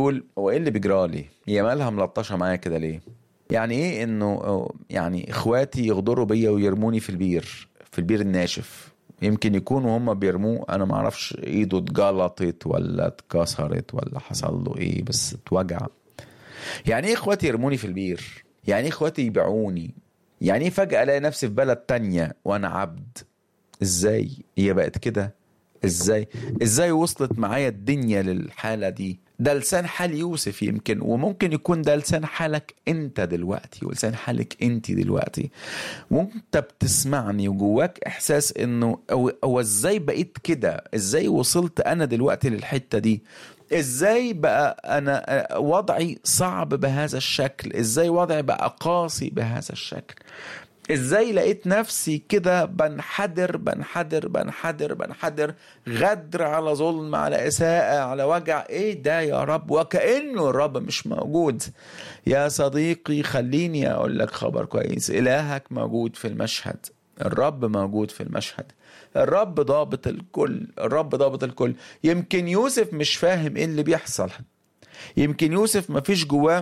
بيقول هو ايه اللي بيجرالي هي مالها ملطشه معايا كده ليه يعني ايه انه يعني اخواتي يغدروا بيا ويرموني في البير في البير الناشف يمكن يكونوا هم بيرموه انا ما اعرفش ايده اتجلطت ولا اتكسرت ولا حصل له ايه بس اتوجع يعني ايه اخواتي يرموني في البير يعني ايه اخواتي يبيعوني يعني ايه فجأة الاقي نفسي في بلد تانية وانا عبد ازاي هي بقت كده ازاي ازاي وصلت معايا الدنيا للحالة دي ده لسان حال يوسف يمكن وممكن يكون ده لسان حالك انت دلوقتي ولسان حالك انت دلوقتي وانت بتسمعني وجواك احساس انه هو أو ازاي بقيت كده ازاي وصلت انا دلوقتي للحتة دي ازاي بقى انا وضعي صعب بهذا الشكل ازاي وضعي بقى قاسي بهذا الشكل ازاي لقيت نفسي كده بنحدر بنحدر بنحدر بنحدر غدر على ظلم على اساءة على وجع ايه ده يا رب وكأنه الرب مش موجود يا صديقي خليني اقول لك خبر كويس الهك موجود في المشهد الرب موجود في المشهد الرب ضابط الكل الرب ضابط الكل يمكن يوسف مش فاهم ايه اللي بيحصل يمكن يوسف مفيش جواه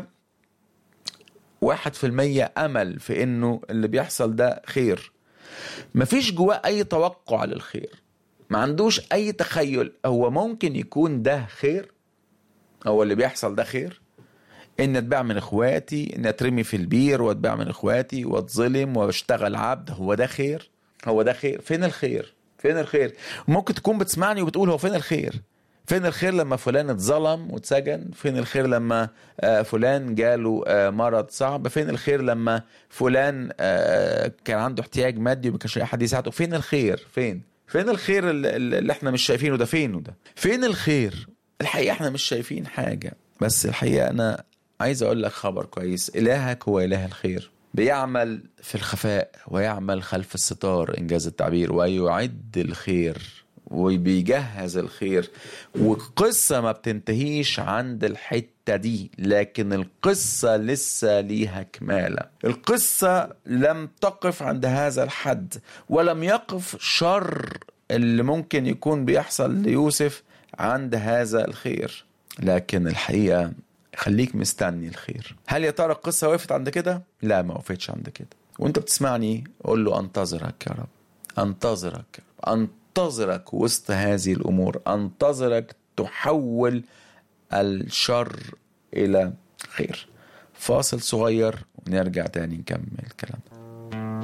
واحد في المية أمل في إنه اللي بيحصل ده خير مفيش جواه أي توقع للخير ما عندوش أي تخيل هو ممكن يكون ده خير هو اللي بيحصل ده خير إن أتباع من إخواتي إن أترمي في البير وأتباع من إخواتي وأتظلم وأشتغل عبد هو ده خير هو ده خير فين الخير فين الخير ممكن تكون بتسمعني وبتقول هو فين الخير فين الخير لما فلان اتظلم واتسجن فين الخير لما فلان جاله مرض صعب فين الخير لما فلان كان عنده احتياج مادي وما كانش حد يساعده فين الخير فين فين الخير اللي احنا مش شايفينه ده فينه ده فين الخير الحقيقه احنا مش شايفين حاجه بس الحقيقه انا عايز اقول لك خبر كويس الهك هو اله الخير بيعمل في الخفاء ويعمل خلف الستار انجاز التعبير ويعد الخير وبيجهز الخير والقصة ما بتنتهيش عند الحتة دي لكن القصة لسه ليها كمالة القصة لم تقف عند هذا الحد ولم يقف شر اللي ممكن يكون بيحصل ليوسف عند هذا الخير لكن الحقيقة خليك مستني الخير هل يا ترى القصة وقفت عند كده؟ لا ما وقفتش عند كده وانت بتسمعني قول له انتظرك يا رب انتظرك يا رب انتظرك وسط هذه الامور انتظرك تحول الشر الى خير فاصل صغير ونرجع تاني نكمل كلامنا